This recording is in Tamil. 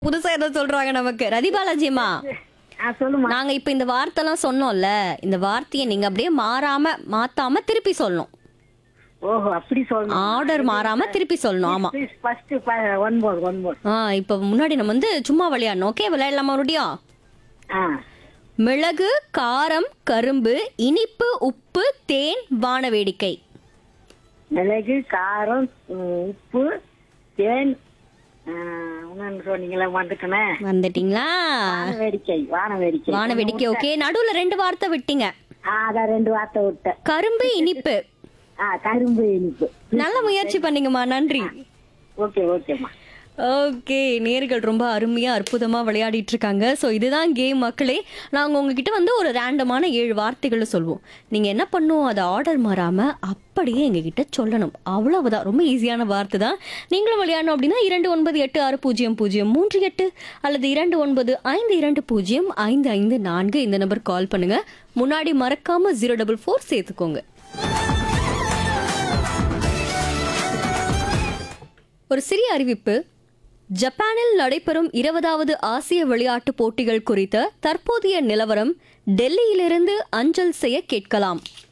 புதுசா ஏதோ சொல்றாங்க நமக்கு ரதிபாலாஜிமா ஆ சொல்லுமா நாங்க இப்ப இந்த வார்த்தைலாம் சொன்னோம்ல இந்த வார்த்தையை நீங்க அப்படியே மாறாம மாத்தாம திருப்பி சொல்லணும் ஓஹோ அப்படி சொல்லணும் ஆர்டர் மாறாம திருப்பி சொல்லணும் ஆமா ஃபர்ஸ்ட் ஒன்பது ஒன்பது ஆ இப்ப முன்னாடி நம்ம வந்து சும்மா விளையாடணும் ஓகே விளையாடலாமா மறுபடியும் ஆ மிளகு காரம் கரும்பு இனிப்பு உப்பு தேன் வான வேடிக்கை மிளகு காரம் உம், உப்பு தேன் ஆ, இன்னொன்னு சொன்னீங்களா வந்துட்டனே வந்துட்டீங்களா வான வேடிக்கை வான வேடிக்கை வான வேடிக்கை ஓகே நடுவுல ரெண்டு வார்த்தை விட்டீங்க ஆ அதான் ரெண்டு வார்த்தை விட்டேன் கரும்பு இனிப்பு ஆ கரும்பு இனிப்பு நல்ல முயற்சி பண்ணீங்கம்மா நன்றி ஓகே ஓகேம்மா ஓகே நேர்கள் ரொம்ப அருமையா அற்புதமா விளையாடிட்டு இருக்காங்க ஸோ இதுதான் கேம் மக்களே நாங்க உங்ககிட்ட வந்து ஒரு ரேண்டமான ஏழு வார்த்தைகளை சொல்வோம் நீங்க என்ன பண்ணும் அதை ஆர்டர் மாறாம அப்படியே எங்ககிட்ட சொல்லணும் அவ்வளவுதான் ரொம்ப ஈஸியான வார்த்தை தான் நீங்களும் விளையாடணும் அப்படின்னா இரண்டு ஒன்பது எட்டு ஆறு பூஜ்ஜியம் பூஜ்ஜியம் மூன்று எட்டு அல்லது இரண்டு ஒன்பது ஐந்து இரண்டு பூஜ்ஜியம் ஐந்து ஐந்து நான்கு இந்த நம்பர் கால் பண்ணுங்க முன்னாடி மறக்காம ஜீரோ டபுள் ஃபோர் சேர்த்துக்கோங்க ஒரு சிறிய அறிவிப்பு ஜப்பானில் நடைபெறும் இருபதாவது ஆசிய விளையாட்டுப் போட்டிகள் குறித்த தற்போதைய நிலவரம் டெல்லியிலிருந்து அஞ்சல் செய்ய கேட்கலாம்